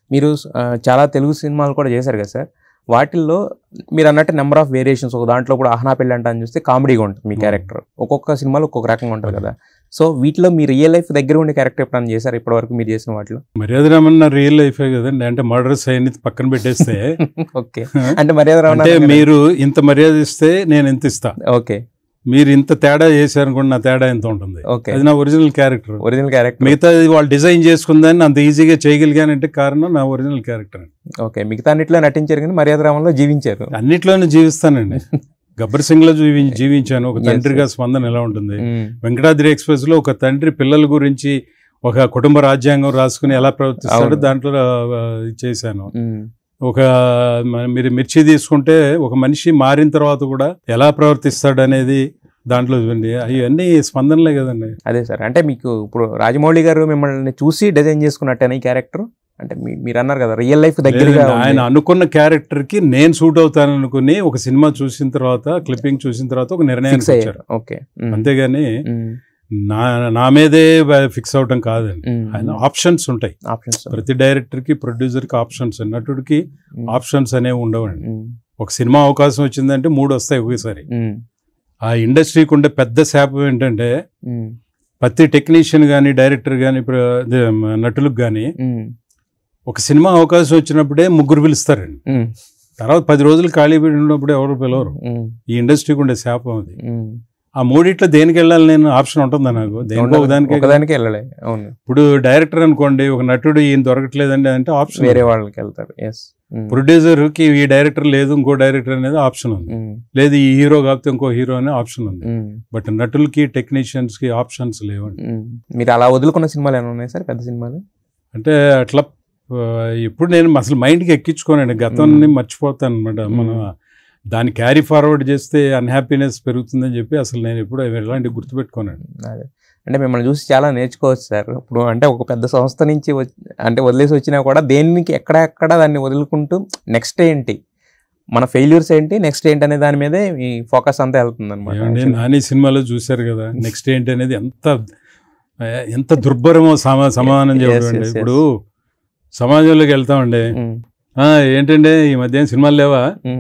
మీరు ఆ, చాలా తెలుగు సినిమాలు కూడా చేశారు కదా సార్ వాటిల్లో మీరు అన్నట్టు నెంబర్ ఆఫ్ వేరియేషన్స్ ఒక దాంట్లో కూడా ఆహ్నా పెళ్ళి అంటే అని చూస్తే కామెడీగా ఉంటుంది మీ Hmm. క్యారెక్టర్ ఒక్కొక్క సినిమాలో ఒక్కొక్క రకంగా ఉంటుంది కదా సో వీటిలో మీ రియల్ లైఫ్ దగ్గర ఉండే క్యారెక్టర్ ఎప్పుడైనా చేశారు ఇప్పటి వరకు మీరు చేసిన వాటిలో మర్యాద రామన్న రియల్ లైఫే కదండి అంటే మర్డర్స్ అయ్యి పక్కన పెట్టేస్తే ఓకే అంటే మర్యాద అంటే రావణ మీరు ఇంత మర్యాద ఇస్తే నేను ఎంత ఇస్తా ఓకే మీరు ఇంత తేడా చేశారనుకోండి నా తేడా ఎంత ఉంటుంది ఓకే అది నా ఒరిజినల్ క్యారెక్టర్ ఒరిజినల్ క్యారెక్టర్ మిగతా వాళ్ళు డిజైన్ చేసుకుందని అంత ఈజీగా చేయగలిగానంటే కారణం నా ఒరిజినల్ క్యారెక్టర్ ఓకే మిగతా అన్నిట్లో నటించారు కానీ మర్యాద రామంలో జీవించారు అన్నిట్లోనూ జీవిస్తానండి గబ్బర్ సింగ్ లో జీవి జీవించాను ఒక Yes, తండ్రిగా స్పందన ఎలా ఉంటుంది మ్మ్. వెంకటాద్రి ఎక్స్ప్రెస్ లో ఒక తండ్రి పిల్లల గురించి ఒక కుటుంబ రాజ్యాంగం రాసుకుని ఎలా ప్రవర్తిస్తాడో అవును. దాంట్లో ఆ, చేశాను మ్మ్. ఒక మ- మీరు మిర్చి తీసుకుంటే ఒక మనిషి మారిన తర్వాత కూడా ఎలా ప్రవర్తిస్తాడు అనేది దాంట్లో చూడండి అవన్నీ స్పందనలే కదండి అదే సార్ అంటే మీకు ఇప్పుడు రాజమౌళి గారు మిమ్మల్ని చూసి డిజైన్ చేసుకున్నట్టేనా ఈ క్యారెక్టర్ అంటే మీ- మీరు అన్నారు కదా రియల్ లైఫ్ దగ్గరగా లేదండి, ఉంది. ఆయన అనుకున్న క్యారెక్టర్ కి నేను సూట్ అవుతాను అనుకుని ఒక సినిమా చూసిన తర్వాత క్లిప్పింగ్ చూసిన తర్వాత ఒక నిర్ణయానికి ఫిక్స్ అయ్యారు వచ్చారు ఓకే అంతేగాని మ్మ్. నా నా మీదే ఫిక్స్ అవటం కాదండి మ్మ్. ఆయన ఆప్షన్స్ ఉంటాయి ఆప్షన్స్ ప్రతి డైరెక్టర్ కి ప్రొడ్యూసర్ కి ఆప్షన్స్ నటుడికి మ్మ్. ఆప్షన్స్ అనేవి ఉండవండి మ్మ్. ఒక సినిమా అవకాశం వచ్చిందంటే మూడు వస్తాయి ఒకేసారి మ్మ్. ఆ ఇండస్ట్రీకి ఉండే పెద్ద శాపం ఏంటంటే మ్మ్. ప్రతి టెక్నీషియన్ కానీ డైరెక్టర్ కానీ నటులకు కానీ మ్మ్. ఒక సినిమా అవకాశం వచ్చినప్పుడే ముగ్గురు పిలుస్తారండి మ్మ్. తర్వాత పది రోజులు ఖాళీ పెట్టి ఉన్నప్పుడు ఎవరు పిలవరు మ్మ్. ఈ ఇండస్ట్రీకి ఉండే శాపం అది మ్మ్. ఆ మూడిట్లో దేనికి వెళ్ళాలి నేను ఆప్షన్ ఉంటుందా నాకు దేనికి ఒకదానికి ఒకదానికి వెళ్ళలే అవును ఇప్పుడు డైరెక్టర్ అనుకోండి ఒక నటుడు ఈయన దొరకట్లేదండి అంటే ఆప్షన్ వేరే వాళ్ళకి వెళ్తారు ఎస్ ప్రొడ్యూసర్ కి ఈ డైరెక్టర్ లేదు ఇంకో డైరెక్టర్ అనేది ఆప్షన్ ఉంది లేదు ఈ హీరో కాకపోతే ఇంకో హీరో అనే ఆప్షన్ ఉంది బట్ నటులకి టెక్నీషియన్స్ కి ఆప్షన్స్ లేవండి మీరు అలా వదులుకున్న సినిమాలు ఏమైనా ఉన్నాయి సార్ పెద్ద సినిమాలు అంటే అట్లా ఆ, ఎప్పుడు నేను అసలు మైండ్కి ఎక్కించుకోనండి గతాన్ని మర్చిపోతాను అనమాట మనం దాన్ని క్యారీ ఫార్వర్డ్ చేస్తే అన్హ్యాపీనెస్ పెరుగుతుందని చెప్పి అసలు నేను ఎప్పుడు ఎలాంటి గుర్తుపెట్టుకోనండి అదే అంటే మిమ్మల్ని చూసి చాలా నేర్చుకోవచ్చు సార్ ఇప్పుడు అంటే ఒక పెద్ద సంస్థ నుంచి వచ్- అంటే వదిలేసి వచ్చినా కూడా దేనికి ఎక్కడెక్కడ దాన్ని వదులుకుంటూ నెక్స్ట్ ఏంటి మన ఫెయిల్యూర్స్ ఏంటి నెక్స్ట్ ఏంటి అనే దాని మీదే ఈ ఫోకస్ అంతా వెళ్తుంది ఏమండి అనమాట నాని సినిమాలో చూశారు కదా నెక్స్ట్ ఏంటి అనేది ఎంత ఆ, ఎంత దుర్భరమో సమా సమాధానం Yes, చెప్పండి yes, yes. ఇప్పుడు సమాజంలోకి వెళ్తామండి "ఆ, ఏంటండి ఈ మధ్య ఏం సినిమాలు లేవా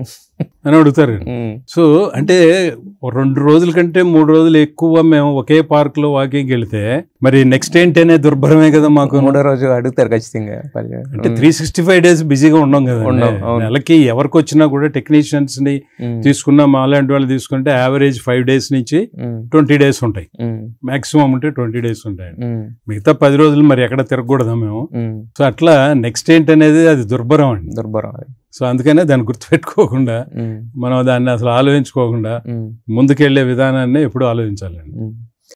అని అడుగుతారు సో అంటే ఓ రెండు రోజుల కంటే మూడు రోజులు ఎక్కువ మేము ఒకే పార్క్ లో వాకింగ్ వెళ్తే మరి నెక్స్ట్ ఏంటి అనే దుర్భరమే కదా మాకు మూడో రోజు అడుగుతారు ఖచ్చితంగా అంటే త్రీ సిక్స్టీ ఫైవ్ డేస్ బిజీగా ఉండం కదా ఉండం, అవును. నెలకి ఎవరికి వచ్చినా కూడా టెక్నీషియన్స్ ని తీసుకున్నా మాలాంటి వాళ్ళు తీసుకుంటే యావరేజ్ ఫైవ్ డేస్ నుంచి ట్వంటీ డేస్ ఉంటాయి మాక్సిమం ఉంటే ట్వంటీ డేస్ ఉంటాయి మిగతా పది రోజులు మరి ఎక్కడ తిరగకూడదా మేము సో అట్లా నెక్స్ట్ ఏంటి అనేది అది దుర్భరం అండి దుర్భరం అది సో అందుకనే దాన్ని గుర్తుపెట్టుకోకుండా ఉమ్, మనం దాన్ని అసలు ఆలోచించుకోకుండా ఉమ్, ముందుకెళ్లే విధానాన్ని ఎప్పుడు ఆలోచించాలండి ఉమ్.